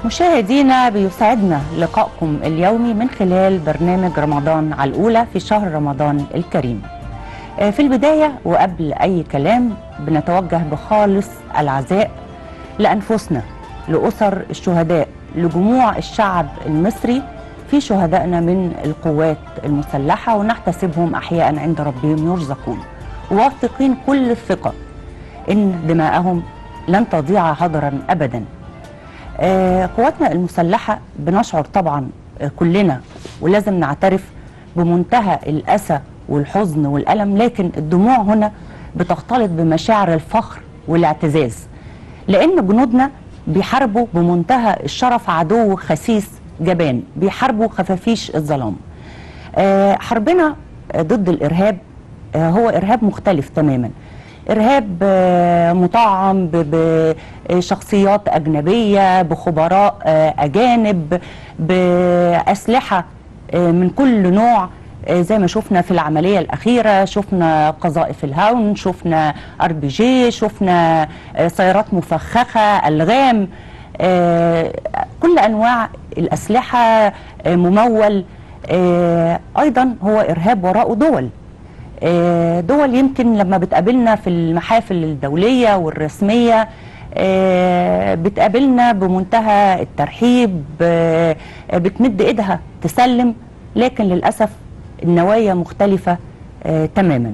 مشاهدينا بيسعدنا لقائكم اليومي من خلال برنامج رمضان على الأولى في شهر رمضان الكريم آه، في البداية وقبل أي كلام بنتوجه بخالص العزاء لأنفسنا لأسر الشهداء لجموع الشعب المصري في شهدائنا من القوات المسلحة ونحتسبهم أحياء عند ربهم يرزقون واثقين كل الثقة إن دماءهم لن تضيع هدرا أبدا آه، قواتنا المسلحة بنشعر طبعا آه، كلنا ولازم نعترف بمنتهى الأسى والحزن والألم لكن الدموع هنا بتختلط بمشاعر الفخر والاعتزاز لأن جنودنا بيحاربوا بمنتهى الشرف عدو خسيس جبان بيحاربوا خفافيش الظلام آه، حربنا آه، ضد الإرهاب آه، هو إرهاب مختلف تماما إرهاب آه، مطعم ب- بشخصيات أجنبية بخبراء آه، أجانب بأسلحة آه، من كل نوع آه، زي ما شفنا في العملية الأخيرة شفنا قذائف الهاون شفنا ار بي جي شفنا آه، سيارات مفخخة ألغام آه، كل أنواع الأسلحة آه، ممول آه، أيضا هو إرهاب وراءه دول آه، دول يمكن لما بتقابلنا في المحافل الدولية والرسمية آه، بتقابلنا بمنتهى الترحيب آه، بتمد ايدها تسلم لكن للأسف النوايا مختلفة آه، تماما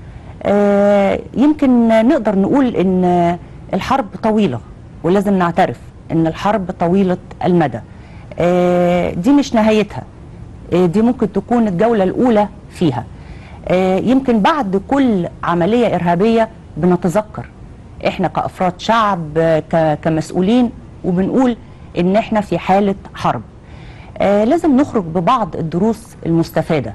آه، يمكن نقدر نقول ان الحرب طويلة ولازم نعترف ان الحرب طويلة المدى آه، دي مش نهايتها آه، دي ممكن تكون الجولة الأولى فيها آه، يمكن بعد كل عملية إرهابية بنتذكر احنا كأفراد شعب آه، ك- كمسؤولين وبنقول ان احنا في حالة حرب آه، لازم نخرج ببعض الدروس المستفادة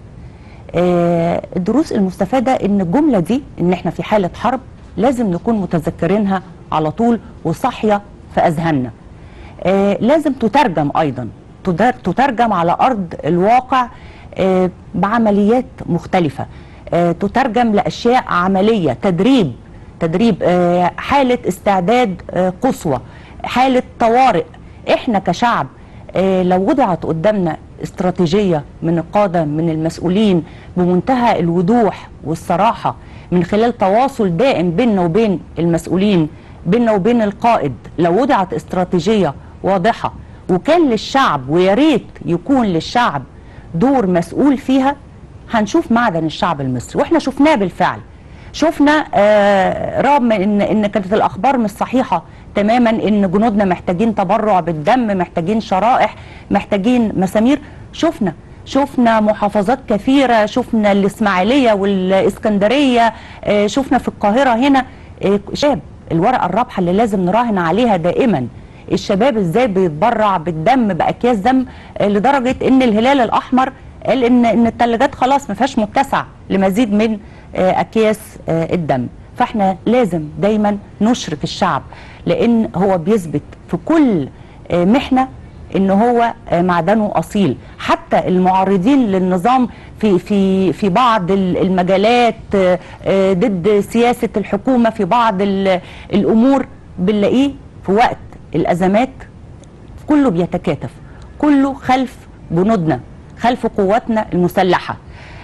آه، الدروس المستفادة ان الجملة دي ان احنا في حالة حرب لازم نكون متذكرينها على طول وصاحية في أذهاننا آه، لازم تترجم أيضا تدر- تترجم على أرض الواقع آه، بعمليات مختلفة آه، تترجم لأشياء عملية تدريب تدريب آه، حالة استعداد آه، قصوى حالة طوارئ احنا كشعب آه، لو وضعت قدامنا استراتيجية من القادة من المسؤولين بمنتهى الوضوح والصراحة من خلال تواصل دائم بيننا وبين المسؤولين بيننا وبين القائد لو وضعت استراتيجية واضحة وكان للشعب ويا ريت يكون للشعب دور مسؤول فيها هنشوف معدن الشعب المصري واحنا شفناه بالفعل شفنا آه، رغم ان ان كانت الاخبار مش صحيحه تماما ان جنودنا محتاجين تبرع بالدم محتاجين شرائح محتاجين مسامير شفنا شفنا محافظات كثيره شفنا الاسماعيليه والاسكندريه آه، شفنا في القاهره هنا آه، شاب الورقه الرابحه اللي لازم نراهن عليها دائما الشباب ازاي بيتبرع بالدم باكياس دم آه، لدرجه ان الهلال الاحمر قال ان ان الثلاجات خلاص ما فيهاش متسع لمزيد من آه، اكياس آه، الدم فاحنا لازم دايما نشرك الشعب لان هو بيثبت في كل آه، محنه ان هو آه، معدنه اصيل حتى المعارضين للنظام في في في بعض ال- المجالات آه، آه، ضد سياسه الحكومه في بعض ال- الامور بنلاقيه في وقت الازمات كله بيتكاتف كله خلف جنودنا خلف قواتنا المسلحة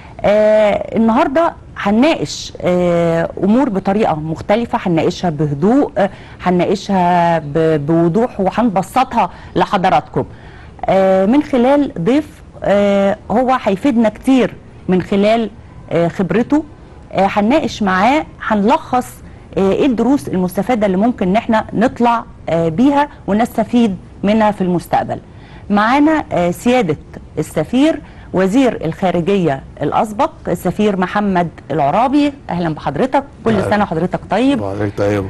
آه النهاردة هنناقش آه أمور بطريقة مختلفة هنناقشها بهدوء آه، هنناقشها ب- بوضوح وهنبسطها لحضراتكم آه من خلال ضيف آه هو هيفيدنا كتير من خلال آه خبرته آه هنناقش معاه هنلخص آه، ايه الدروس المستفاده اللي ممكن ان احنا نطلع آه، بيها ونستفيد منها في المستقبل معانا آه، سياده السفير وزير الخارجيه الاسبق السفير محمد العرابي اهلا بحضرتك كل أهلا. سنه وحضرتك طيب وعليك طيب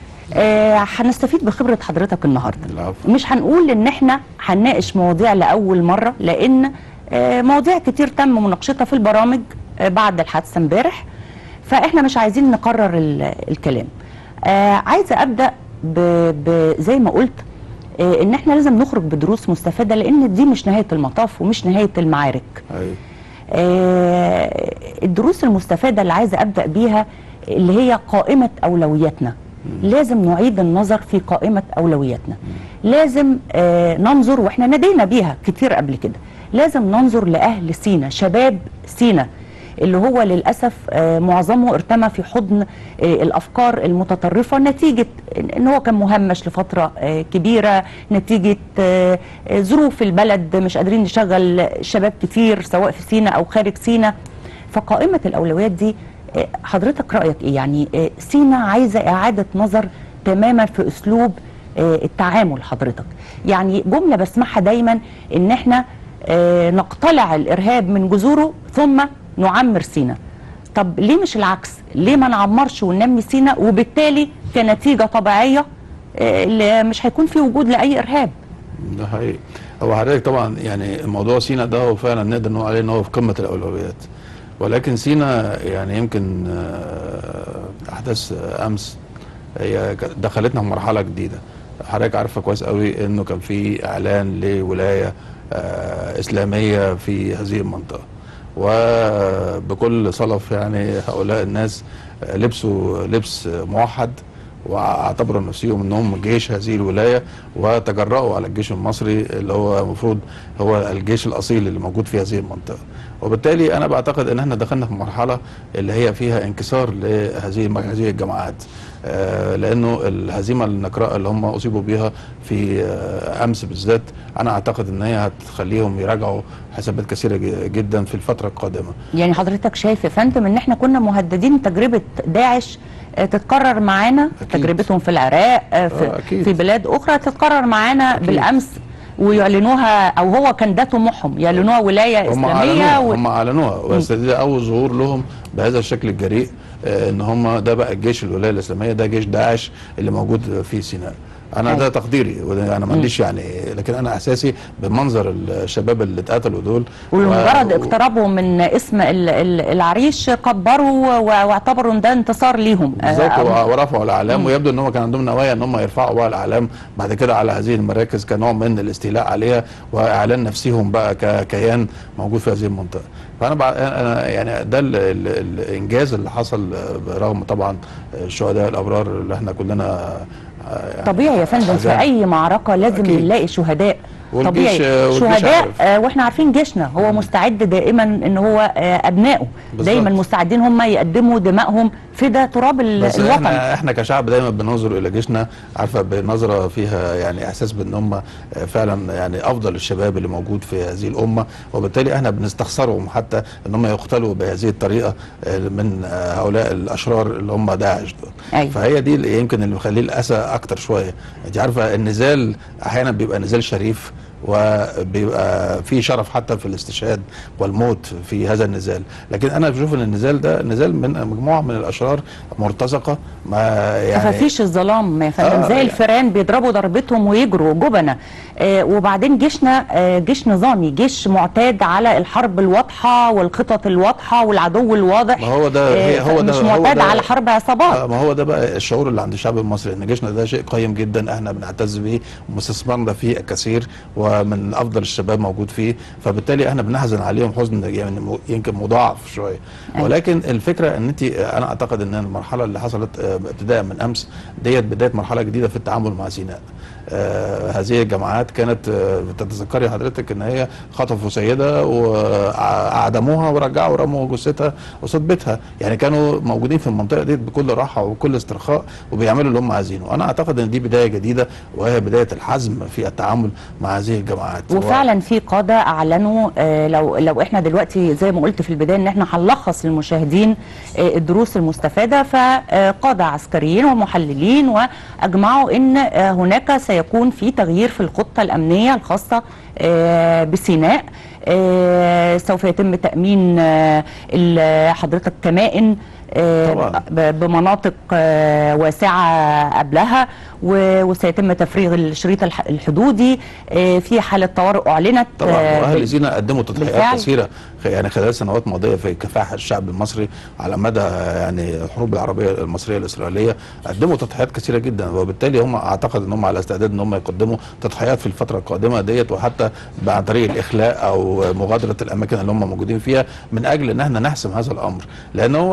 آه، هنستفيد بخبره حضرتك النهارده العفو. مش هنقول ان احنا هنناقش مواضيع لاول مره لان آه، مواضيع كتير تم مناقشتها في البرامج آه، بعد الحادثه امبارح فاحنا مش عايزين نكرر ال- الكلام آه، عايزه ابدا ب... ب... زي ما قلت آه، ان احنا لازم نخرج بدروس مستفاده لان دي مش نهايه المطاف ومش نهايه المعارك أيوة. آه، الدروس المستفادة اللي عايزة أبدأ بيها اللي هي قائمة أولوياتنا لازم نعيد النظر في قائمة أولوياتنا لازم آه ننظر وإحنا نادينا بيها كتير قبل كده لازم ننظر لأهل سينا شباب سينا اللي هو للأسف آه معظمه ارتمى في حضن آه الأفكار المتطرفة نتيجة إن هو كان مهمش لفترة آه كبيرة نتيجة آه آه، ظروف البلد مش قادرين نشغل شباب كتير سواء في سينا أو خارج سينا فقائمة الأولويات دي آه، حضرتك رأيك إيه يعني آه، سينا عايزة إعادة نظر تماما في أسلوب آه، التعامل حضرتك يعني جملة بسمعها دايما إن إحنا آه، نقتلع الإرهاب من جذوره ثم نعمر سينا طب ليه مش العكس ليه ما نعمرش وننمي سينا وبالتالي كنتيجة طبيعية آه، اللي مش هيكون في وجود لأي إرهاب ده حقيقي هو حضرتك طبعا يعني موضوع سينا ده هو فعلا نقدر نقول عليه ان هو في قمه الاولويات ولكن سينا يعني يمكن آه، احداث آه، امس هي ك- دخلتنا في مرحله جديده حضرتك عارفه كويس قوي انه كان في اعلان لولايه آه، اسلاميه في هذه المنطقه وبكل صلف يعني هؤلاء الناس آه، لبسوا لبس موحد واعتبروا نفسهم انهم جيش هذه الولايه وتجرأوا على الجيش المصري اللي هو المفروض هو الجيش الاصيل اللي موجود في هذه المنطقه وبالتالي انا بعتقد ان احنا دخلنا في مرحله اللي هي فيها انكسار لهذه هذه الجماعات آه، لانه الهزيمه النكراء اللي هم اصيبوا بيها في آه، امس بالذات انا اعتقد ان هي هتخليهم يراجعوا حسابات كثيره ج- جدا في الفتره القادمه يعني حضرتك شايف يا فندم ان احنا كنا مهددين تجربه داعش آه، تتكرر معانا أكيد. تجربتهم في العراق آه، آه، في, أكيد. في بلاد اخرى تتكرر معانا أكيد. بالامس ويعلنوها او هو كان ده طموحهم يعلنوها ولايه هم اسلاميه اعلنوها و... هم اعلنوها بس ده اول ظهور لهم بهذا الشكل الجريء آه، ان هم ده بقى الجيش الولايه الاسلاميه ده جيش داعش اللي موجود في سيناء انا ده أيوة. تقديري وده انا ما عنديش يعني لكن انا احساسي بمنظر الشباب اللي اتقتلوا دول ومجرد و- اقترابهم من اسم ال- ال- العريش كبروا و- واعتبروا ان ده انتصار ليهم آه، بالظبط أو- ورفعوا الاعلام ويبدو ان هم كان عندهم نوايا ان هم يرفعوا بقى الاعلام بعد كده على هذه المراكز كنوع من الاستيلاء عليها واعلان نفسهم بقى ككيان موجود في هذه المنطقه فانا بع... انا يعني ده ال... ال... الانجاز اللي حصل برغم طبعا الشهداء الابرار اللي احنا كلنا يعني طبيعي يا فندم في حزان. اي معركه لازم أكيد. نلاقي شهداء والجيش- طبيعي والجيش شهداء عارف. آه واحنا عارفين جيشنا هو مستعد دائما ان هو آه ابنائه بالظبط. دايما مستعدين هم يقدموا دمائهم فدا تراب ال- بس الوطن احنا احنا كشعب دايما بننظر الى جيشنا عارفه بنظره فيها يعني احساس بان هم فعلا يعني افضل الشباب اللي موجود في هذه الامه وبالتالي احنا بنستخسرهم حتى ان هم يقتلوا بهذه الطريقه آه، من آه، هؤلاء الاشرار اللي هم داعش دول أيوة. فهي دي اللي يمكن اللي مخليه الاسى اكتر شويه انت عارفه النزال احيانا بيبقى نزال شريف وبيبقى في شرف حتى في الاستشهاد والموت في هذا النزال لكن انا بشوف ان النزال ده نزال من مجموعه من الاشرار مرتزقه ما يعني خفافيش الظلام يا فندم آه، زي يعني- الفيران بيضربوا ضربتهم ويجروا جبنة آه وبعدين جيشنا آه جيش نظامي جيش معتاد على الحرب الواضحة والخطط الواضحة والعدو الواضح ما هو ده- هي- هو ده- مش هو معتاد ده- على حرب عصابات آه، ما هو ده بقى الشعور اللي عند الشعب المصري ان جيشنا ده شيء قيم جدا احنا بنعتز بيه ومستثمرنا فيه كثير ومن افضل الشباب موجود فيه فبالتالي احنا بنحزن عليهم حزن يعني م- يمكن مضاعف شويه أيوة. ولكن الفكره ان انت انا اعتقد ان المرحله اللي حصلت آه، ابتداء من امس ديت بدايه مرحله جديده في التعامل مع سيناء آه هذه الجماعات كانت آه تتذكري حضرتك ان هي خطفوا سيده واعدموها ورجعوا رموا جثتها قصاد بيتها يعني كانوا موجودين في المنطقه دي بكل راحه وبكل استرخاء وبيعملوا اللي هم عايزينه انا اعتقد ان دي بدايه جديده وهي بدايه الحزم في التعامل مع هذه الجماعات وفعلا في قاده اعلنوا آه، لو لو احنا دلوقتي زي ما قلت في البدايه ان احنا هنلخص للمشاهدين آه، الدروس المستفاده فقاده عسكريين ومحللين واجمعوا ان آه، هناك سيكون في تغيير في الخطه الامنيه الخاصه آه، بسيناء آه، سوف يتم تامين آه، ال- حضرتك كمائن آه، طبعاً. ب- بمناطق آه، واسعه قبلها و- وسيتم تفريغ الشريط الح- الحدودي آه، في حاله طوارئ اعلنت طبعا آه، واهل بال- سينا قدموا تضحيات بالفعل. كثيره خ- يعني خلال سنوات ماضيه في كفاح الشعب المصري على مدى يعني الحروب العربيه المصريه الاسرائيليه قدموا تضحيات كثيره جدا وبالتالي هم اعتقد ان هم على استعداد ان هم يقدموا تضحيات في الفتره القادمه ديت وحتى عن طريق الاخلاء او مغادره الاماكن اللي هم موجودين فيها من اجل ان احنا نحسم هذا الامر لان هو لا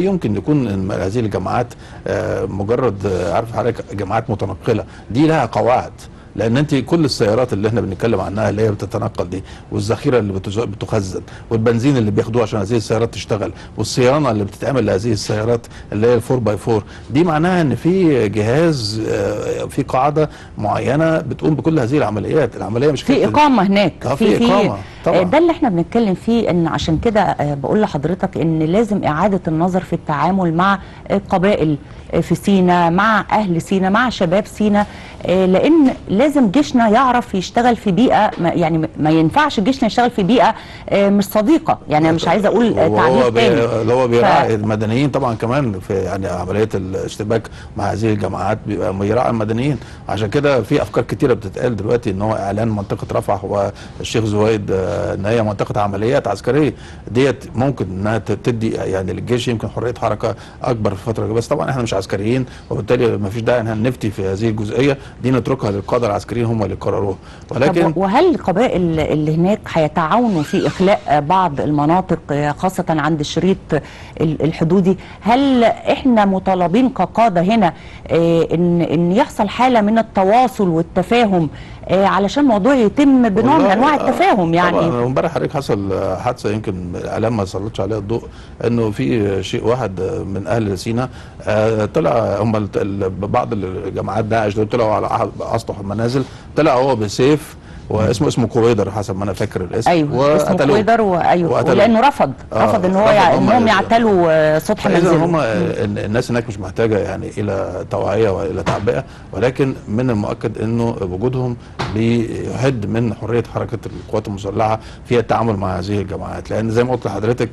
يمكن يكون إن هذه الجماعات آه، مجرد آه، عارف حضرتك جماعات متنقله دي لها قواعد لان انت كل السيارات اللي احنا بنتكلم عنها اللي هي بتتنقل دي والذخيره اللي بتز- بتخزن والبنزين اللي بياخدوه عشان هذه السيارات تشتغل والصيانه اللي بتتعمل لهذه السيارات اللي هي الفور باي فور دي معناها ان في جهاز آه، في قاعده معينه بتقوم بكل هذه العمليات العمليه مش في كده. إقامة هناك آه، في إقامة، طبعاً. آه، ده اللي احنا بنتكلم فيه ان عشان كده آه، بقول لحضرتك ان لازم إعادة النظر في التعامل مع القبائل آه، في سينا مع أهل سينا مع شباب سينا آه، لأن لازم جيشنا يعرف يشتغل في بيئة ما- يعني ما ينفعش جيشنا يشتغل في بيئة آه، مش صديقة يعني أنا مش عايزة أقول آه، وهو تعبير بي- تاني اللي هو بيراعي ف- المدنيين طبعا كمان في يعني عمليه الاشتباك مع هذه الجماعات بيبقى بيراعي المدنيين عشان كده في افكار كتيره بتتقال دلوقتي ان هو اعلان منطقه رفح والشيخ زويد آه، ان هي منطقه عمليات عسكريه ديت ممكن انها ت- تدي يعني للجيش يمكن حريه حركه اكبر في الفتره دي بس طبعا احنا مش عسكريين وبالتالي ما فيش داعي ان احنا نفتي في هذه الجزئيه دي نتركها للقاده العسكريين هم اللي يقرروها ولكن طب وهل القبائل اللي هناك هيتعاونوا في اخلاء بعض المناطق خاصه عند الشريط ال- الحدودي هل احنا مطالبين كقاده هنا آه، ان ان يحصل حاله من التواصل والتفاهم آه، علشان الموضوع يتم بنوع من والله، انواع آه، التفاهم يعني طبعا امبارح حضرتك حصل آه، حادثه يمكن الاعلام ما سلطش عليها الضوء انه في شيء واحد آه، من اهل سينا آه، طلع هم ال- ال- بعض الجماعات داعش دول طلعوا على أحد اسطح المنازل طلع هو بسيف واسمه اسمه كويدر حسب ما انا فاكر الاسم ايوه اسمه وقتلوه. كويدر وايوه وقتلوه. لانه رفض آه، رفض ان هو رفض يع- هم انهم ال- يعتلوا آه، سطح فاذا منزله هم الناس هناك مش محتاجه يعني الى توعيه والى تعبئه ولكن من المؤكد انه وجودهم بيحد من حريه حركه القوات المسلحه في التعامل مع هذه الجماعات لان زي ما قلت لحضرتك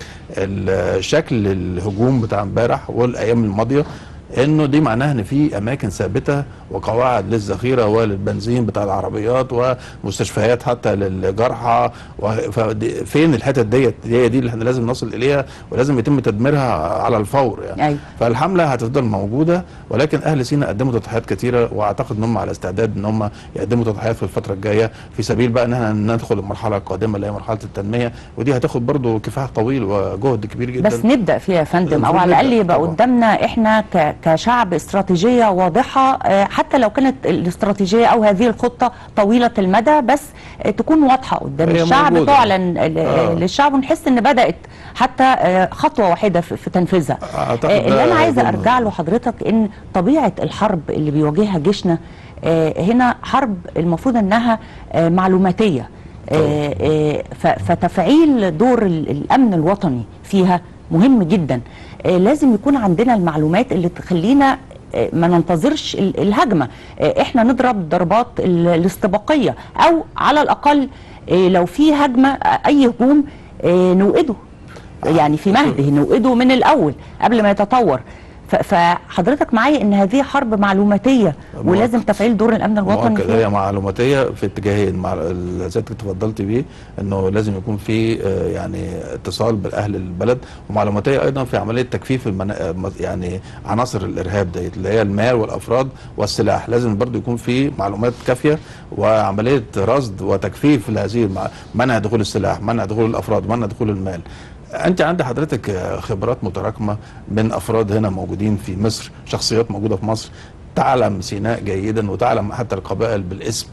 ال- شكل الهجوم بتاع امبارح والايام الماضيه انه دي معناها ان في اماكن ثابته وقواعد للذخيره وللبنزين بتاع العربيات ومستشفيات حتى للجرحى و- فدي- فين الحتت ديت هي دي اللي احنا لازم نصل اليها ولازم يتم تدميرها على الفور يعني أيوة. فالحمله هتفضل موجوده ولكن اهل سينا قدموا تضحيات كثيره واعتقد ان هم على استعداد ان هم يقدموا تضحيات في الفتره الجايه في سبيل بقى ان احنا ندخل المرحله القادمه اللي هي مرحله التنميه ودي هتاخد برضو كفاح طويل وجهد كبير جدا بس نبدا فيها يا فندم او المفروض على الاقل نبدأ يبقى طبعاً. قدامنا احنا ك- كشعب استراتيجيه واضحه آه، حتى لو كانت الاستراتيجيه او هذه الخطه طويله المدى بس آه، تكون واضحه قدام هي الشعب موجودة. تعلن ل- آه. للشعب ونحس ان بدات حتى آه، خطوه واحده في في تنفيذها أعتقد آه، ده اللي انا عايزه ضمن- ارجع له حضرتك ان طبيعه الحرب اللي بيواجهها جيشنا آه، هنا حرب المفروض انها آه، معلوماتيه آه، آه، ف- فتفعيل دور ال- الامن الوطني فيها مهم جدا آه، لازم يكون عندنا المعلومات اللي تخلينا آه، ما ننتظرش ال- الهجمه آه، احنا نضرب ضربات ال- الاستباقيه او على الاقل آه، لو في هجمه آه، اي هجوم آه، نوقده يعني في مهده نوقده من الاول قبل ما يتطور ف- فحضرتك معايا ان هذه حرب معلوماتيه ولازم تفعيل دور الامن الوطني مؤكد فيها هي معلوماتيه في اتجاهين مع اللي حضرتك اتفضلت بيه انه لازم يكون في آه، يعني اتصال باهل البلد ومعلوماتيه ايضا في عمليه تكفيف المنا... آه، يعني عناصر الارهاب ديت اللي هي المال والافراد والسلاح لازم برضو يكون في معلومات كافيه وعمليه رصد وتكفيف لهذه المع... منع دخول السلاح منع دخول الافراد منع دخول المال انت عند حضرتك آه، خبرات متراكمه من افراد هنا موجودين في مصر شخصيات موجوده في مصر تعلم سيناء جيدا وتعلم حتى القبائل بالاسم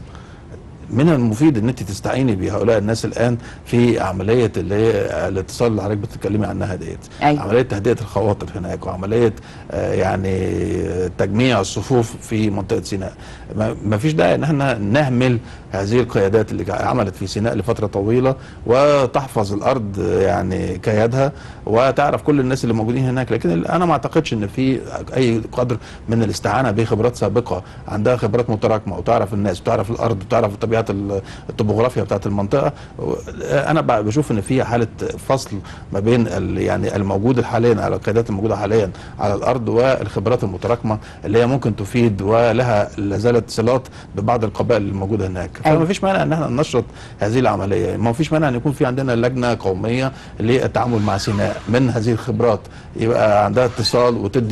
من المفيد ان انت تستعيني بهؤلاء الناس الان في عمليه اللي هي الاتصال اللي حضرتك بتتكلمي عنها ديت أيوة. عمليه تهدئه الخواطر هناك وعمليه آه، يعني تجميع الصفوف في منطقه سيناء ما- ما فيش داعي ان احنا نهمل هذه القيادات اللي عملت في سيناء لفتره طويله وتحفظ الارض آه، يعني كيادها وتعرف كل الناس اللي موجودين هناك لكن انا ما اعتقدش ان في اي قدر من الاستعانه بخبرات سابقه عندها خبرات متراكمه وتعرف الناس وتعرف الارض وتعرف طبيعه ال- الطبوغرافيا بتاعت المنطقه و- انا ب- بشوف ان في حاله فصل ما بين ال- يعني الموجود حاليا على القيادات الموجوده حاليا على الارض والخبرات المتراكمه اللي هي ممكن تفيد ولها لا زالت صلات ببعض القبائل الموجوده هناك أيوة. فما فيش مانع ان احنا ننشط هذه العمليه ما فيش مانع ان يكون في عندنا لجنه قوميه للتعامل مع سيناء من هذه الخبرات يبقى عندها اتصال وتدي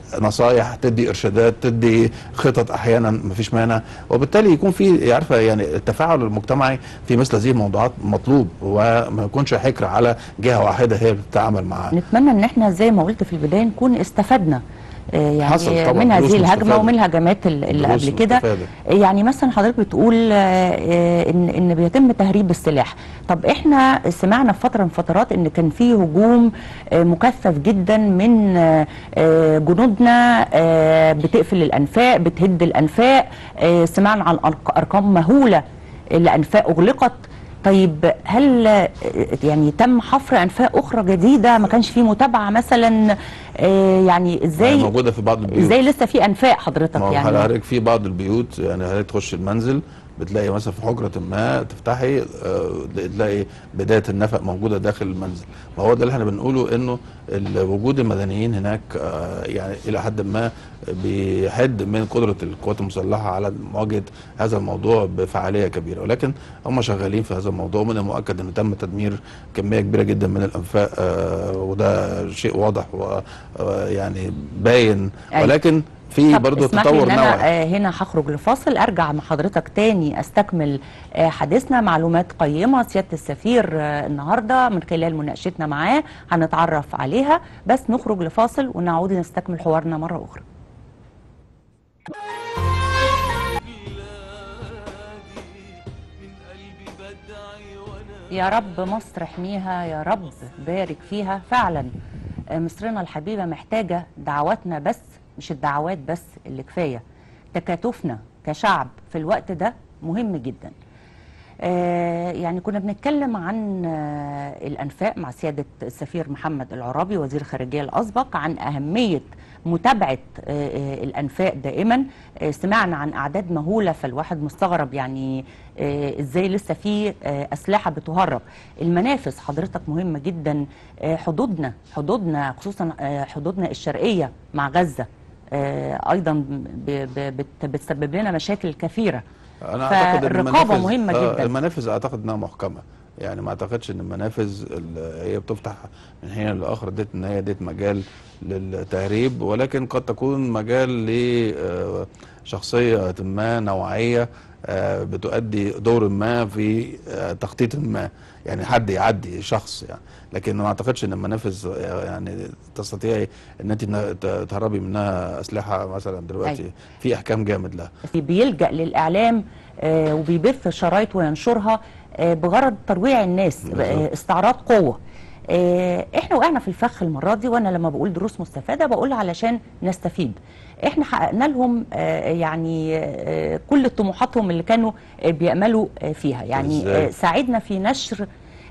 نصايح تدي ارشادات تدي خطط احيانا مفيش مانع وبالتالي يكون في عارفه يعني التفاعل المجتمعي في مثل هذه الموضوعات مطلوب وما يكونش حكر على جهه واحده هي اللي بتتعامل معاه نتمنى ان احنا زي ما قلت في البدايه نكون استفدنا آه، يعني حصل طبعاً، من دروس هذه الهجمه مستفادة. ومن الهجمات ال- اللي دروس قبل كده مستفادة. يعني مثلا حضرتك بتقول آه، آه، ان ان بيتم تهريب السلاح طب احنا سمعنا في فتره من فترات ان كان في هجوم آه، مكثف جدا من آه، آه، جنودنا آه، بتقفل الانفاق بتهد الانفاق آه، سمعنا عن أرق- ارقام مهوله لانفاق اغلقت طيب هل آه، يعني تم حفر انفاق اخرى جديده ما كانش في متابعه مثلا آه، يعني ازاي موجوده في بعض البيوت ازاي لسه في انفاق حضرتك ما هو يعني حضرتك في بعض البيوت يعني حضرتك تخش المنزل بتلاقي مثلا في حجرة ما تفتحي آه، تلاقي بداية النفق موجودة داخل المنزل ما هو ده اللي احنا بنقوله انه ال- وجود المدنيين هناك آه، يعني الى حد ما بيحد من قدرة القوات المسلحة على مواجهة هذا الموضوع بفعالية كبيرة ولكن هم شغالين في هذا الموضوع من المؤكد انه تم تدمير كمية كبيرة جدا من الانفاق آه، وده شيء واضح ويعني باين أيوة. ولكن في طب برضه اسمح لي تطور ان انا نوعي آه، هنا هخرج لفاصل ارجع مع حضرتك تاني استكمل آه، حديثنا معلومات قيمه سياده السفير آه، النهارده من خلال مناقشتنا معاه هنتعرف عليها بس نخرج لفاصل ونعود نستكمل حوارنا مره اخرى من قلبي بدعي وانا يا رب مصر احميها يا رب بارك فيها فعلا آه، مصرنا الحبيبة محتاجة دعواتنا بس مش الدعوات بس اللي كفاية تكاتفنا كشعب في الوقت ده مهم جدا آه، يعني كنا بنتكلم عن آه، الأنفاق مع سيادة السفير محمد العرابي وزير الخارجية الأسبق عن أهمية متابعة آه، آه، الأنفاق دائما آه، سمعنا عن أعداد مهولة فالواحد مستغرب يعني آه، إزاي لسه في آه، أسلحة بتهرب المنافذ حضرتك مهمة جدا آه، حدودنا حدودنا خصوصا آه، حدودنا الشرقية مع غزة آه، أيضا ب- ب- بت- بتسبب لنا مشاكل كثيرة انا اعتقد ان فالرقابة المنافذ- مهمة آه، جدا. المنافذ اعتقد انها محكمه يعني ما اعتقدش ان المنافذ اللي هي بتفتح من حين لاخر ديت ان هي ديت مجال للتهريب ولكن قد تكون مجال لشخصيه ما نوعيه آه، بتؤدي دور ما في آه، تخطيط ما يعني حد يعدي شخص يعني لكن ما اعتقدش ان المنافذ آه، يعني تستطيعي ان انت ن- ت- تهربي منها اسلحه مثلا دلوقتي أيوة. في احكام جامد لها بيلجأ للإعلام آه، وبيبث شرايط وينشرها آه، بغرض ترويع الناس بالظبط. آه، استعراض قوة آه، احنا وقعنا في الفخ المرة دي وانا لما بقول دروس مستفادة بقولها علشان نستفيد احنا حققنا لهم آه، يعني آه، كل طموحاتهم اللي كانوا آه، بيأملوا آه، فيها يعني إزاي؟ آه، ساعدنا في نشر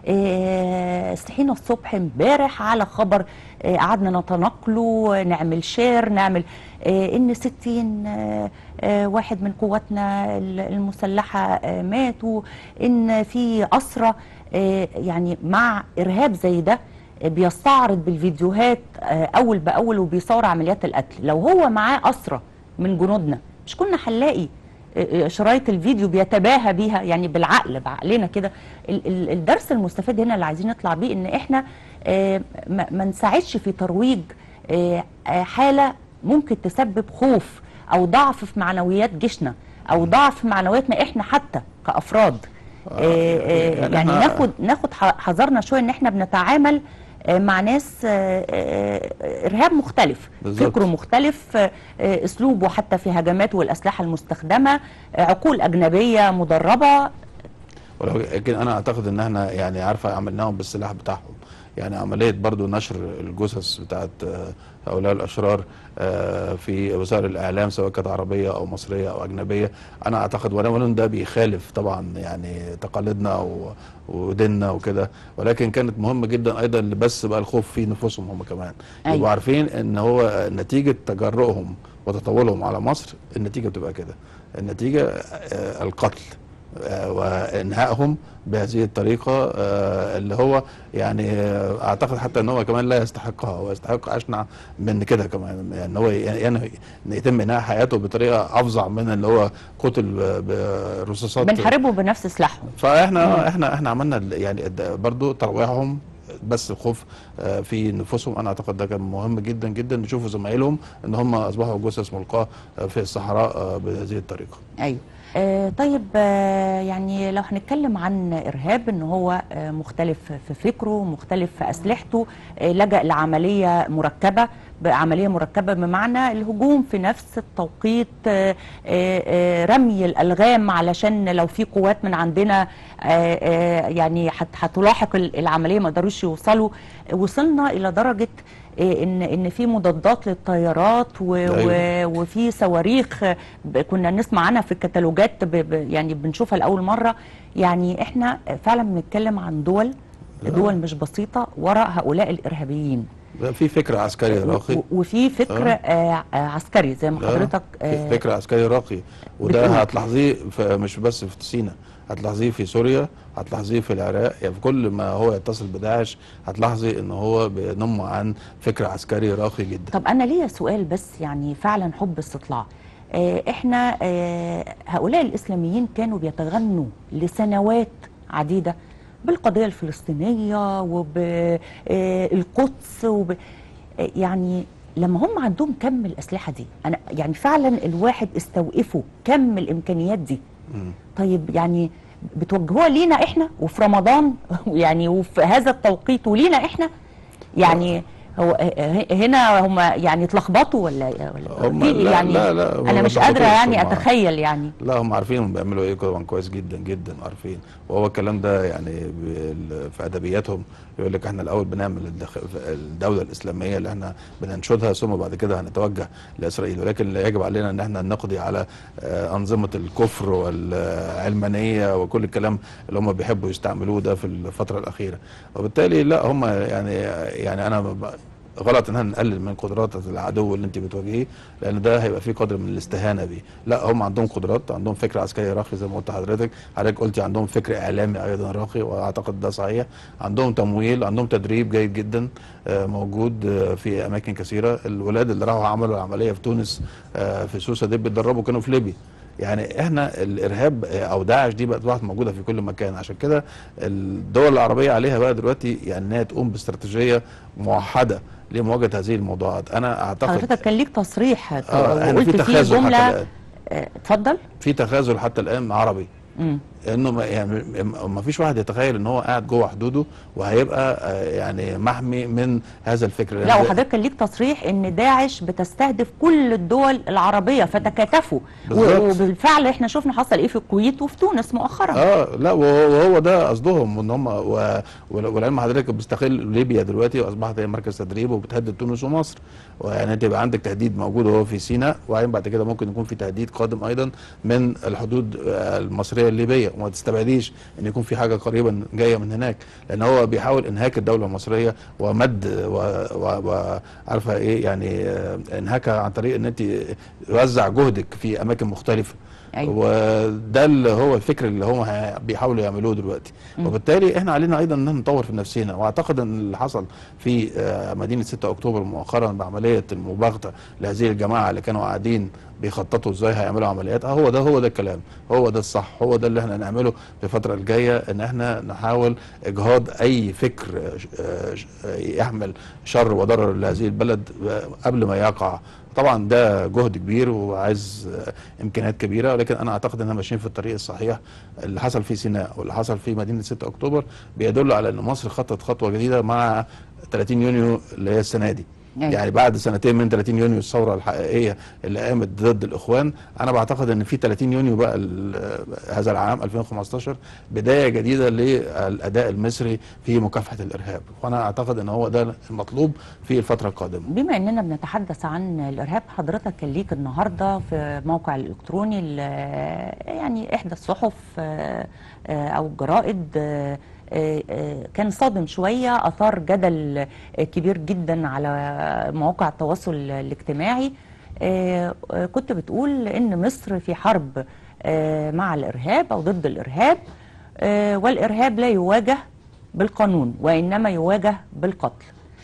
آه، صحينا الصبح امبارح على خبر آه، قعدنا نتناقله نعمل شير نعمل آه، ان 60 آه، آه، واحد من قواتنا ال- المسلحه آه، ماتوا ان في اسرى آه، يعني مع ارهاب زي ده آه، بيستعرض بالفيديوهات آه، اول باول وبيصور عمليات القتل لو هو معاه اسرى من جنودنا مش كنا هنلاقي شرايط الفيديو بيتباهى بيها يعني بالعقل بعقلنا كده ال- ال- الدرس المستفاد هنا اللي عايزين نطلع بيه ان احنا آه، ما ما نساعدش في ترويج آه، آه، حاله ممكن تسبب خوف او ضعف في معنويات جيشنا او ضعف في معنوياتنا احنا حتى كافراد آه، آه، يعني يعني إحنا- ناخد ناخد ح- حذرنا شويه ان احنا بنتعامل آه، مع ناس آه، آه، ارهاب مختلف بالظبط. فكره مختلف آه، آه، اسلوبه حتى في هجماته والاسلحه المستخدمه آه، عقول اجنبيه مدربه ولكن انا اعتقد ان احنا يعني عارفه عملناهم بالسلاح بتاعهم يعني عمليه برضو نشر الجثث بتاعت آه، هؤلاء الاشرار آه، في وسائل الاعلام سواء كانت عربيه او مصريه او اجنبيه انا اعتقد ولا ولن ده بيخالف طبعا يعني تقاليدنا و- وديننا وكده ولكن كانت مهمه جدا ايضا لبس بقى الخوف في نفوسهم هم كمان أيوة. يبقوا عارفين ان هو نتيجه تجرؤهم وتطاولهم على مصر النتيجه بتبقى كده النتيجه آه، القتل آه، وانهائهم بهذه الطريقه آه، اللي هو يعني آه، اعتقد حتى ان هو كمان لا يستحقها هو يستحق اشنع من كده كمان يعني ان هو ينهي ان يتم انهاء حياته بطريقه افظع من اللي هو قتل ب- برصاصات بنحاربه بنفس سلاحهم فاحنا احنا احنا عملنا ال- يعني الد- برضو ترويعهم بس الخوف آه، في نفوسهم انا اعتقد ده كان مهم جدا جدا يشوفوا زمايلهم ان هم اصبحوا جثث ملقاه آه، في الصحراء آه، بهذه الطريقه ايوه آه طيب آه يعني لو هنتكلم عن ارهاب ان هو آه مختلف في فكره مختلف في اسلحته آه لجأ لعمليه مركبه بعمليه مركبه بمعنى الهجوم في نفس التوقيت آه آه آه رمي الالغام علشان لو في قوات من عندنا آه آه يعني هت- هتلاحق ال- العمليه ما قدروش يوصلوا وصلنا الى درجه آه، ان ان في مضادات للطيارات و أيوة. و وفي صواريخ ب- كنا نسمع عنها في الكتالوجات ب ب يعني بنشوفها لاول مره يعني احنا فعلا بنتكلم عن دول دول مش بسيطه وراء هؤلاء الارهابيين في فكر عسكري راقي و- وفي فكر آه. آه آه عسكري زي ما آه، حضرتك في آه فكر عسكري راقي وده بتقول. هتلاحظيه في- مش بس في سيناء هتلاحظيه في سوريا هتلاحظيه في العراق يعني في كل ما هو يتصل بداعش هتلاحظي ان هو بينم عن فكر عسكري راقي جدا طب انا ليا سؤال بس يعني فعلا حب استطلاع آه احنا آه هؤلاء الاسلاميين كانوا بيتغنوا لسنوات عديده بالقضيه الفلسطينيه وبالقدس وب آه، يعني لما هم عندهم كم الاسلحه دي انا يعني فعلا الواحد استوقفوا كم الامكانيات دي مم. طيب يعني بتوجهوها لينا احنا وفي رمضان يعني وفي هذا التوقيت ولينا احنا يعني هو ه- هنا هم يعني اتلخبطوا ولا ولا هم في لا- يعني لا- لا، هم انا ما مش قادره اتلخبطوش، يعني هم- اتخيل يعني لا هم عارفين هم بيعملوا ايه طبعا كويس جدا جدا عارفين وهو الكلام ده يعني بال- في ادبياتهم يقول لك احنا الاول بنعمل الدخ- الدوله الاسلاميه اللي احنا بننشدها ثم بعد كده هنتوجه لاسرائيل ولكن لا يجب علينا ان احنا نقضي على آه، انظمه الكفر والعلمانيه وكل الكلام اللي هم بيحبوا يستعملوه ده في الفتره الاخيره وبالتالي لا هم يعني يعني انا ب- غلط ان احنا نقلل من قدرات العدو اللي انت بتواجهيه لان ده هيبقى فيه قدر من الاستهانه بيه لا هم عندهم قدرات عندهم فكر عسكري راقي زي ما قلت لحضرتك حضرتك قلتي عندهم فكر اعلامي ايضا راقي واعتقد ده صحيح عندهم تمويل عندهم تدريب جيد جدا آه، موجود آه، في اماكن كثيره الولاد اللي راحوا عملوا العمليه في تونس آه، في سوسه دي بيتدربوا كانوا في ليبيا يعني احنا الارهاب آه، او داعش دي بقت واحد موجوده في كل مكان عشان كده الدول العربيه عليها بقى دلوقتي يعني انها تقوم باستراتيجيه موحده لمواجهه هذه الموضوعات انا اعتقد حضرتك كان ليك تصريح اه احنا في وقلت فيه تخاذل حتى جمله الان آه، اتفضل في تخاذل حتى الان عربي مم. انه ما يعني ما فيش واحد يتخيل ان هو قاعد جوه حدوده وهيبقى آه، يعني محمي من هذا الفكر لا لأن ده- وحضرتك كان ليك تصريح ان داعش بتستهدف كل الدول العربيه فتكاتفوا و- بالظبط. وبالفعل احنا شفنا حصل ايه في الكويت وفي تونس مؤخرا اه لا وهو وهو ده قصدهم ان هم و- والعلم حضرتك بيستغل ليبيا دلوقتي واصبحت هي مركز تدريب وبتهدد تونس ومصر ويعني انت يبقى عندك تهديد موجود وهو في سيناء وبعدين بعد كده ممكن يكون في تهديد قادم ايضا من الحدود آه، المصريه الليبيه وما تستبعديش ان يكون في حاجه قريبا جايه من هناك لان هو بيحاول انهاك الدوله المصريه ومد وعارفه ايه يعني آه، انهاكها عن طريق ان انت يوزع جهدك في اماكن مختلفه أيوة. وده اللي هو الفكر اللي هم ه- بيحاولوا يعملوه دلوقتي وبالتالي احنا علينا ايضا ان نطور في نفسنا واعتقد ان اللي حصل في آه، مدينه 6 اكتوبر مؤخرا بعمليه المباغته لهذه الجماعه اللي كانوا قاعدين بيخططوا ازاي هيعملوا عمليات اه هو ده هو ده الكلام هو ده الصح هو ده اللي احنا نعمله في الفتره الجايه ان احنا نحاول اجهاض اي فكر آه، آه، آه، يحمل شر وضرر لهذه البلد آه، قبل ما يقع طبعا ده جهد كبير وعايز آه، امكانيات كبيره ولكن انا اعتقد اننا ماشيين في الطريق الصحيح اللي حصل في سيناء واللي حصل في مدينه 6 اكتوبر بيدل على ان مصر خطت خطوه جديده مع 30 يونيو اللي هي السنه دي أيوة. يعني بعد سنتين من 30 يونيو الثوره الحقيقيه اللي قامت ضد الاخوان انا بعتقد ان في 30 يونيو بقى ال- هذا العام 2015 بدايه جديده للاداء المصري في مكافحه الارهاب وانا اعتقد ان هو ده المطلوب في الفتره القادمه بما اننا بنتحدث عن الارهاب حضرتك كان ليك النهارده في موقع الالكتروني ال- يعني احدى الصحف آه، آه، او الجرائد آه، آه، آه، كان صادم شويه اثار جدل آه، كبير جدا على مواقع التواصل الاجتماعي آه، آه، كنت بتقول ان مصر في حرب آه، مع الارهاب او ضد الارهاب آه، والارهاب لا يواجه بالقانون وانما يواجه بالقتل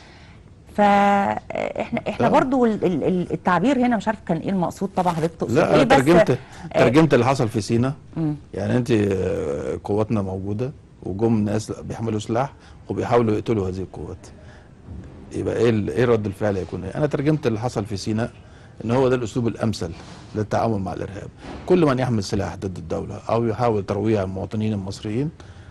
فاحنا احنا آه. برضو ال- ال- ال- التعبير هنا مش عارف كان ايه المقصود طبعا حضرتك تقصد لا ايه انا بس ترجمت آه، ترجمت اللي حصل في سينا مم. يعني انت آه، قواتنا موجوده وجم ناس بيحملوا سلاح وبيحاولوا يقتلوا هذه القوات يبقى ايه ال- ايه رد الفعل هيكون ايه؟ انا ترجمت اللي حصل في سيناء ان هو ده الاسلوب الامثل للتعامل مع الارهاب كل من يحمل سلاح ضد الدوله او يحاول ترويع المواطنين المصريين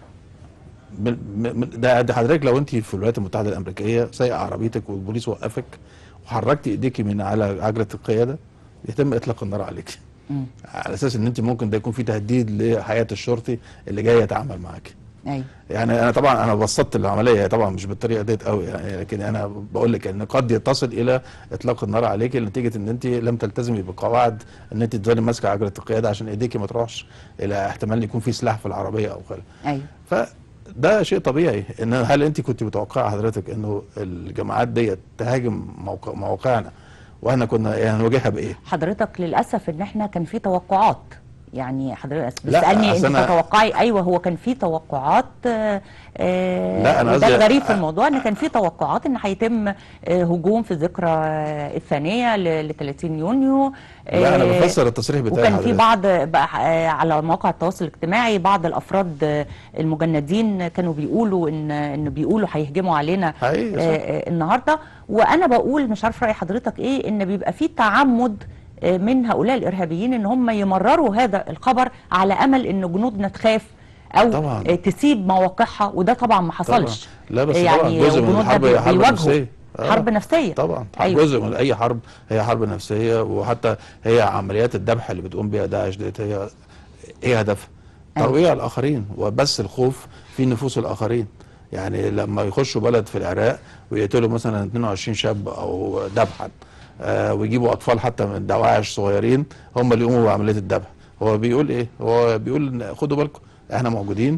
من- من- ده ده حضرتك لو انت في الولايات المتحده الامريكيه سايقه عربيتك والبوليس وقفك وحركتي ايديكي من على عجله القياده يتم اطلاق النار عليك مم. على اساس ان انت ممكن ده يكون في تهديد لحياه الشرطي اللي جاي يتعامل معاك ايوه يعني انا طبعا انا بسطت العمليه طبعا مش بالطريقه ديت قوي يعني لكن انا بقول لك ان قد يتصل الى اطلاق النار عليك نتيجه ان انت لم تلتزمي بقواعد ان انت تفضلي ماسكه عجله القياده عشان ايديكي ما تروحش الى احتمال ان يكون في سلاح في العربيه او غيره ايوه فده شيء طبيعي ان هل انت كنت متوقعه حضرتك انه الجماعات ديت تهاجم موقع مواقعنا واحنا كنا يعني نواجهها بايه؟ حضرتك للاسف ان احنا كان في توقعات يعني حضرتك لا، بتسالني انت أصل أنا- تتوقعي ايوه هو كان في توقعات آه، آه، لا، أنا وده قصدي- الغريب في الموضوع ان كان في توقعات ان هيتم آه، هجوم في الذكرى آه، الثانيه ل 30 يونيو لا انا آه، بفسر التصريح بتاعي وكان في حضرتك. بعض بقى آه، على مواقع التواصل الاجتماعي بعض الافراد آه، المجندين كانوا بيقولوا ان ان بيقولوا هيهجموا علينا حقيقي، صح. آه، آه، النهارده وانا بقول مش عارف راي حضرتك ايه ان بيبقى في تعمد آه، من هؤلاء الارهابيين ان هم يمرروا هذا الخبر على امل ان جنودنا تخاف او طبعا. آه، تسيب مواقعها وده طبعا ما حصلش طبعا. لا بس يعني طبعا جزء من وجنودنا الحرب بي- هي حرب بيواجهوا نفسيه آه. حرب نفسيه طبعا أيوة. جزء من اي حرب هي حرب نفسيه وحتى هي عمليات الذبح اللي بتقوم بها داعش ديت هي ايه هدفها؟ أيوة. ترويع الاخرين وبث الخوف في نفوس الاخرين يعني لما يخشوا بلد في العراق ويقتلوا مثلا 22 شاب او ذبحا آه ويجيبوا اطفال حتى من دواعش صغيرين هم اللي يقوموا بعمليه الذبح هو بيقول ايه؟ هو بيقول إن خدوا بالكم احنا موجودين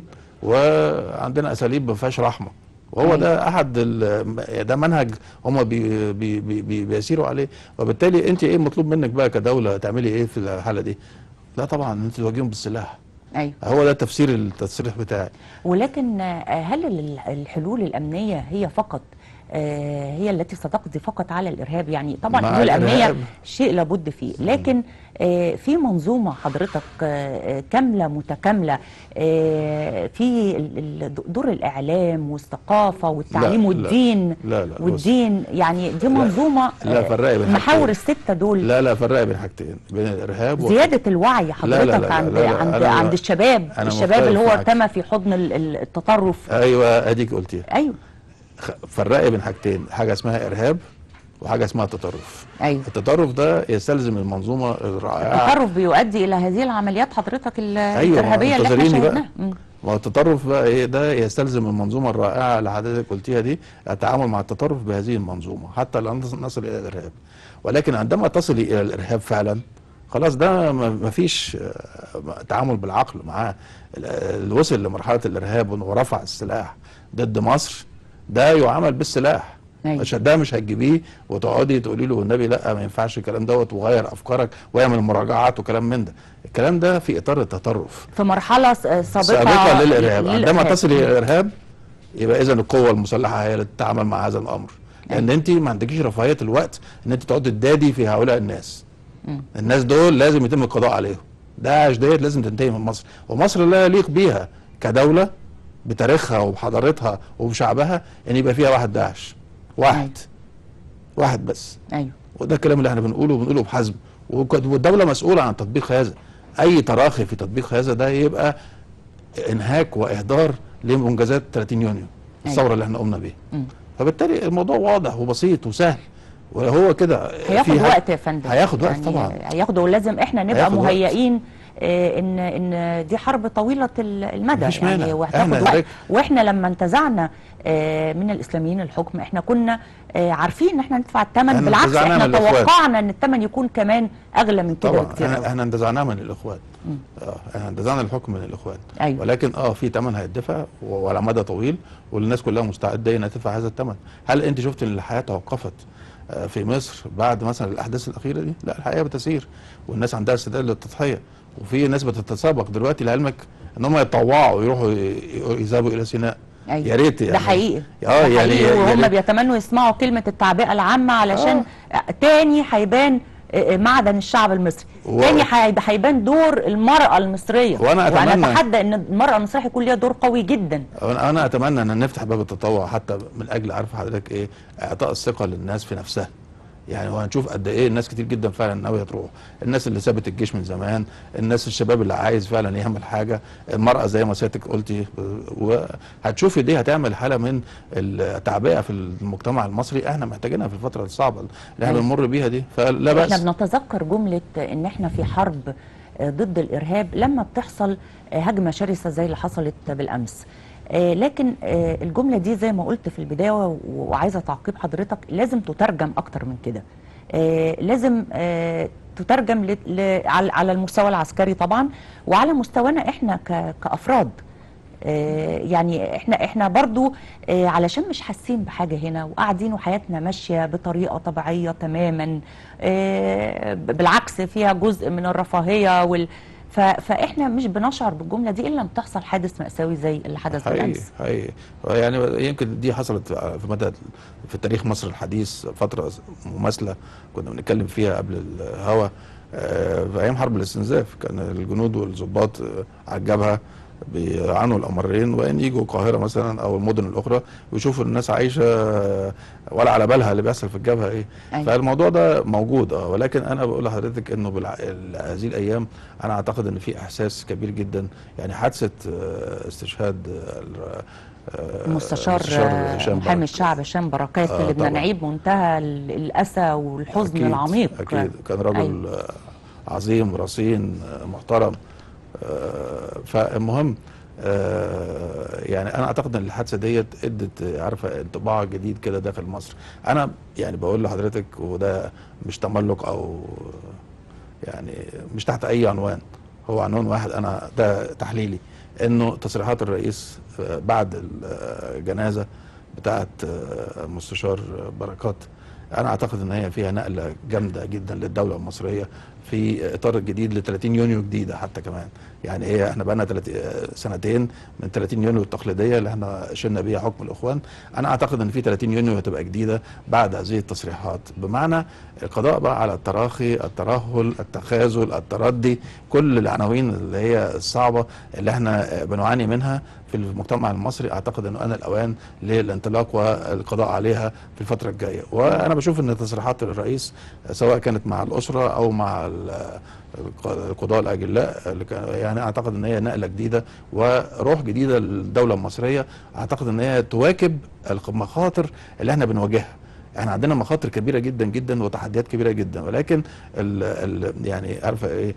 وعندنا اساليب ما فيهاش رحمه وهو أيوة. ده احد ال- ده منهج هم بي بي بي بي بيسيروا عليه وبالتالي انت ايه مطلوب منك بقى كدوله تعملي ايه في الحاله دي؟ لا طبعا انت تواجههم بالسلاح ايوه هو ده تفسير التصريح بتاعي ولكن آه، هل ال- الحلول الامنيه هي فقط آه، هي التي ستقضي فقط على الارهاب يعني طبعا مع الحلول الامنيه الإرهاب. شيء لابد فيه لكن آه، في منظومه حضرتك آه، آه، كامله متكامله آه، في ال- ال- دور الاعلام والثقافه والتعليم لا، والدين لا لا بص. والدين يعني دي منظومه لا، آه، فرقي بين المحاور حاجتين. السته دول لا لا فرق بين حاجتين بين الارهاب و- زياده الوعي حضرتك لا، لا، عند لا، لا، عند أنا- عند الشباب أنا الشباب اللي هو مختلف معاك. ارتمى في حضن ال- ال- التطرف ايوه اديك قلتيها ايوه خ- فرقي بين حاجتين حاجه اسمها ارهاب وحاجه اسمها تطرف ايوه التطرف ده يستلزم المنظومه الرائعه التطرف بيؤدي الى هذه العمليات حضرتك ال- أيوة، الارهابيه اللي احنا منتظريني بقى. شاهدناها مم. ما هو التطرف بقى ايه ده يستلزم المنظومه الرائعه اللي حضرتك قلتيها دي التعامل مع التطرف بهذه المنظومه حتى لا نص- نصل الى الارهاب ولكن عندما تصل الى الارهاب فعلا خلاص ده ما فيش تعامل بالعقل معاه ال- اللي وصل لمرحله الارهاب ورفع السلاح ضد مصر ده يعامل بالسلاح أيوة. مش ده مش هتجيبيه وتقعدي تقولي له والنبي لا ما ينفعش الكلام دوت وغير افكارك واعمل مراجعات وكلام من ده الكلام ده في اطار التطرف في مرحله س- سابقه سابقه للارهاب عندما للإرهاب. تصل الى الارهاب يبقى اذا القوه المسلحه هي اللي تتعامل مع هذا الامر لان انت ما عندكيش رفاهيه الوقت ان انت تقعدي تدادي في هؤلاء الناس مم. الناس دول لازم يتم القضاء عليهم داعش ديت لازم تنتهي من مصر ومصر لا يليق بيها كدوله بتاريخها وبحضارتها وبشعبها ان يبقى فيها واحد داعش واحد واحد بس ايوه وده الكلام اللي احنا بنقوله بنقوله بحزم وك- والدوله مسؤوله عن تطبيق هذا اي تراخي في تطبيق هذا ده يبقى انهاك واهدار لمنجزات 30 يونيو الثوره اللي احنا قمنا بيها مم. فبالتالي الموضوع واضح وبسيط وسهل وهو كده هياخد في حاجة- وقت يا فندم هياخد وقت يعني طبعا هياخد ولازم احنا نبقى هياخد وقت. مهيئين آه، ان ان دي حرب طويله ال- المدى مفيش مانع. يعني إحنا وهتاخد وقت هناك- واحنا لما انتزعنا آه، من الاسلاميين الحكم احنا كنا آه، عارفين ان احنا ندفع الثمن إحنا بالعكس انتزعناه احنا من الإخوان. توقعنا ان الثمن يكون كمان اغلى من كده طبعا بكتير احنا أوي. احنا انتزعناه من الاخوان اه احنا انتزعنا الحكم من الاخوان أيوة. ولكن اه في ثمن هيدفع و- وعلى مدى طويل والناس كلها مستعده انها تدفع هذا الثمن هل انت شفت ان الحياه توقفت آه، في مصر بعد مثلا الاحداث الاخيره دي لا الحياه بتسير والناس عندها استعداد للتضحيه وفي ناس بتتسابق دلوقتي لعلمك ان هم يتطوعوا ويروحوا ي- يذهبوا الى سيناء أيوة. يا ريت ده يعني حقيقي اه ده يعني حقيقي يا وهم ريت. بيتمنوا يسمعوا كلمة التعبئة العامة علشان تاني هيبان آه، معدن الشعب المصري و- تاني هيبقى هيبان دور المراه المصريه وأنا وانا أتمنى- اتحدى ان المراه المصريه هيكون ليها دور قوي جدا انا أنا اتمنى ان نفتح باب التطوع حتى من اجل عارف حضرتك ايه اعطاء الثقه للناس في نفسها يعني وهنشوف قد ايه الناس كتير جدا فعلا ناويه تروح الناس اللي سابت الجيش من زمان الناس الشباب اللي عايز فعلا يعمل حاجه المراه زي ما سيادتك قلتي وهتشوفي دي هتعمل حاله من التعبئه في المجتمع المصري احنا محتاجينها في الفتره الصعبه اللي احنا أيوة. بنمر بيها دي فلا احنا باس بنتذكر جمله ان احنا في حرب آه، ضد الارهاب لما بتحصل آه، هجمه شرسه زي اللي حصلت بالامس آه، لكن آه، الجمله دي زي ما قلت في البدايه و- وعايزه تعقيب حضرتك لازم تترجم اكتر من كده آه، لازم آه، تترجم ل- ل- على على المستوى العسكري طبعا وعلى مستوانا احنا ك- كافراد آه، يعني احنا احنا برضو آه، علشان مش حاسين بحاجه هنا وقاعدين وحياتنا ماشيه بطريقه طبيعيه تماما آه، ب- بالعكس فيها جزء من الرفاهيه وال ف- فاحنا مش بنشعر بالجمله دي الا لما تحصل حادث ماساوي زي اللي حدث حقيقي بالامس حقيقي يعني يمكن دي حصلت في مدى في تاريخ مصر الحديث فتره مماثله كنا بنتكلم فيها قبل الهوا آه، في ايام حرب الاستنزاف كان الجنود والضباط آه، على الجبهه بيعانوا الامرين وان يجوا القاهره مثلا او المدن الاخرى ويشوفوا الناس عايشه آه، ولا على بالها اللي بيحصل في الجبهه ايه أيوة. فالموضوع ده موجود اه ولكن انا بقول لحضرتك انه بالع... ال- هذه الايام انا اعتقد ان في احساس كبير جدا يعني حادثه آه، استشهاد آه، ال- آه، المستشار آه، هشام محامي بركة. الشعب هشام بركات آه، اللي طبعاً. بنعيب منتهى ال- الاسى والحزن أكيد العميق اكيد كان رجل آه، عظيم رصين آه، محترم آه، فالمهم آه، يعني انا اعتقد ان الحادثه ديت ادت آه، عارفه انطباع جديد كده داخل مصر انا يعني بقول لحضرتك وده مش تملق او يعني مش تحت اي عنوان هو عنوان واحد انا ده تحليلي انه تصريحات الرئيس آه، بعد الجنازه بتاعه آه، مستشار بركات انا اعتقد ان هي فيها نقله جامده جدا للدوله المصريه في اطار جديد ل 30 يونيو جديده حتى كمان يعني هي احنا بقى لنا سنتين من 30 يونيو التقليديه اللي احنا شلنا بيها حكم الاخوان انا اعتقد ان في 30 يونيو هتبقى جديده بعد هذه التصريحات بمعنى القضاء بقى على التراخي الترهل التخاذل التردي كل العناوين اللي هي الصعبه اللي احنا بنعاني منها في المجتمع المصري اعتقد انه انا الاوان للانطلاق والقضاء عليها في الفتره الجايه وانا بشوف ان تصريحات الرئيس سواء كانت مع الاسره او مع ال- القضاء الاجلاء اللي كان- يعني اعتقد ان هي نقله جديده وروح جديده للدوله المصريه اعتقد ان هي تواكب المخاطر اللي احنا بنواجهها احنا عندنا مخاطر كبيره جدا جدا وتحديات كبيره جدا ولكن ال ال يعني عارفه ايه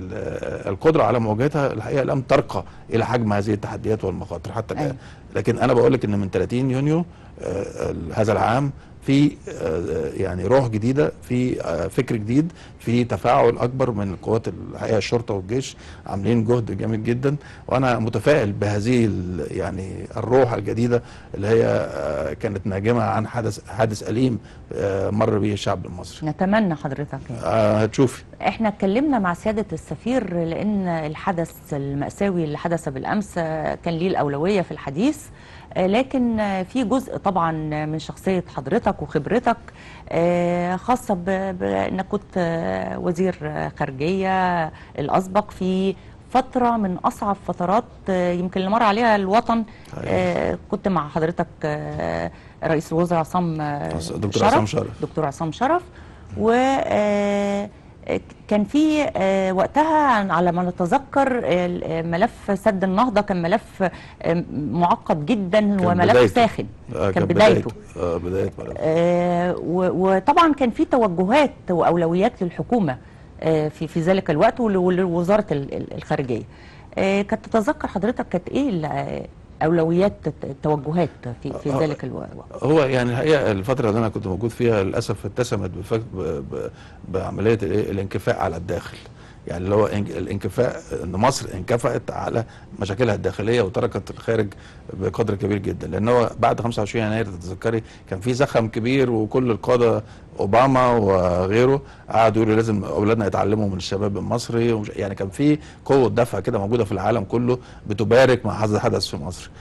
ال- القدره على مواجهتها الحقيقه لم ترقى الى حجم هذه التحديات والمخاطر حتى الان أيوة. لكن انا بقول لك ان من 30 يونيو آه، ال- هذا العام في آه، يعني روح جديده في آه، فكر جديد في تفاعل اكبر من القوات الحقيقه الشرطه والجيش عاملين جهد جامد جدا وانا متفائل بهذه ال- يعني الروح الجديده اللي هي آه، كانت ناجمه عن حدث حادث اليم آه، مر به الشعب المصري نتمنى حضرتك يعني. آه، هتشوفي احنا اتكلمنا مع سيادة السفير لان الحدث المأساوي اللي حدث بالامس آه، كان ليه الاولوية في الحديث آه، لكن آه، في جزء طبعا من شخصية حضرتك وخبرتك آه، خاصة ب- بانك كنت آه، وزير آه، خارجية الاسبق في فترة من أصعب فترات آه، يمكن اللي مر عليها الوطن آه، كنت مع حضرتك آه، رئيس الوزراء عصام آه، دكتور عصام شرف. دكتور عصام شرف و آه، كان في آه، وقتها على ما نتذكر آه، ملف سد النهضة كان ملف آه، معقد جدا كان وملف بدايته. ساخن آه، كان بدايته اه بدايه آه، و- وطبعا كان في توجهات واولويات للحكومه آه، في في ذلك الوقت ول- ولوزاره ال- ال- الخارجيه آه، كانت تتذكر حضرتك كانت ايه ال- آه، اولويات الت- التوجهات في في آه، ذلك الوقت هو يعني الحقيقه الفتره اللي انا كنت موجود فيها للاسف اتسمت بفك ب... ب... بعمليه الإيه؟ الانكفاء على الداخل يعني اللي هو إنك- الانكفاء ان مصر انكفأت على مشاكلها الداخليه وتركت الخارج بقدر كبير جدا لان هو بعد 25 يناير تتذكري كان في زخم كبير وكل القاده اوباما وغيره قعدوا يقولوا لازم اولادنا يتعلموا من الشباب المصري ومش يعني كان في قوه دفع كده موجوده في العالم كله بتبارك مع هذا الحدث في مصر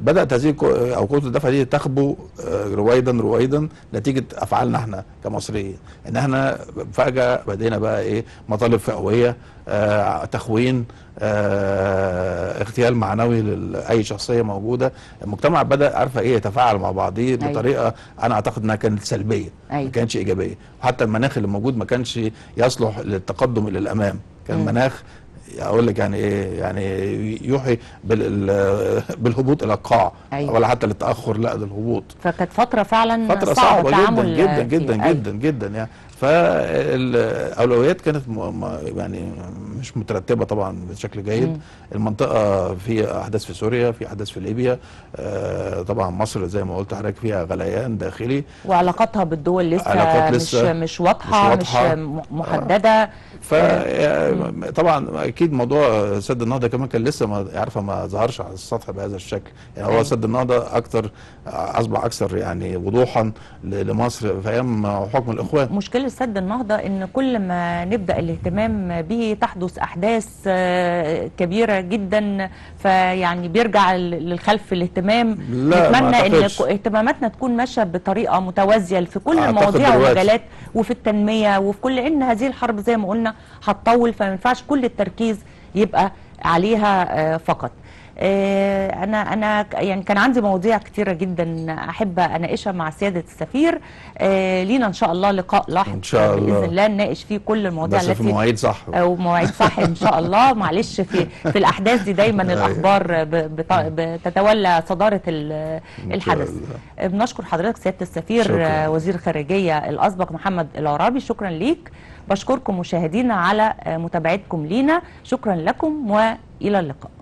بدات هذه القو- او قوه الدفع دي تخبو آه، رويدا رويدا نتيجه افعالنا احنا كمصريين ان احنا فجاه بدينا بقى ايه مطالب فئويه آه، تخوين آه، اغتيال معنوي لاي شخصيه موجوده المجتمع بدا عارفه ايه يتفاعل مع بعضيه أيوة. بطريقه انا اعتقد انها كانت سلبيه أيوة. ما كانتش ايجابيه وحتى المناخ اللي موجود ما كانش يصلح للتقدم الى الامام كان مم. مناخ اقول لك يعني ايه يعني يوحي بال- بالهبوط الى القاع أيوة. ولا حتى للتاخر لا ده الهبوط فكانت فتره فعلا فتره صعبه صعبه جدا التعامل جدا جدا فيها. أيوة. جدا جدا يعني فالاولويات كانت م- م- يعني مش مترتبه طبعا بشكل جيد مم. المنطقه في احداث في سوريا في احداث في ليبيا آه، طبعا مصر زي ما قلت حضرتك فيها غليان داخلي وعلاقاتها بالدول لسه, علاقات مش لسه مش واضحه مش مش, واضحة. م- محدده فطبعا اكيد موضوع سد النهضه كمان كان لسه ما عارفه ما ظهرش على السطح بهذا الشكل يعني أيوة. هو سد النهضه اكثر اصبح اكثر يعني وضوحا ل- لمصر في ايام حكم الاخوان مشكلة سد النهضة إن كل ما نبدأ الاهتمام به تحدث أحداث آه، كبيرة جدا فيعني بيرجع ل- للخلف الاهتمام لا، ما نتمنى إن أعتقدش. ك- اهتماماتنا تكون ماشية بطريقة متوازية في كل أعتقد المواضيع دلوقتي. والمجالات وفي التنمية وفي كل إن هذه الحرب زي ما قلنا هتطول فما ينفعش كل التركيز يبقى عليها آه، فقط آه، انا انا ك- يعني كان عندي مواضيع كتيره جدا احب اناقشها مع سياده السفير آه، لينا ان شاء الله لقاء لاحق إن شاء الله. باذن الله نناقش فيه كل المواضيع بس في التي مواعيد صح او مواعيد صح ان شاء الله معلش في في الاحداث دي دايما أيوة. الاخبار ب- بت- بتتولى صداره ال- إن شاء الحدث الله. بنشكر حضرتك سياده السفير شكراً. آه، وزير الخارجيه الاسبق محمد العرابي شكرا ليك بشكركم مشاهدينا على آه، متابعتكم لينا شكرا لكم والى اللقاء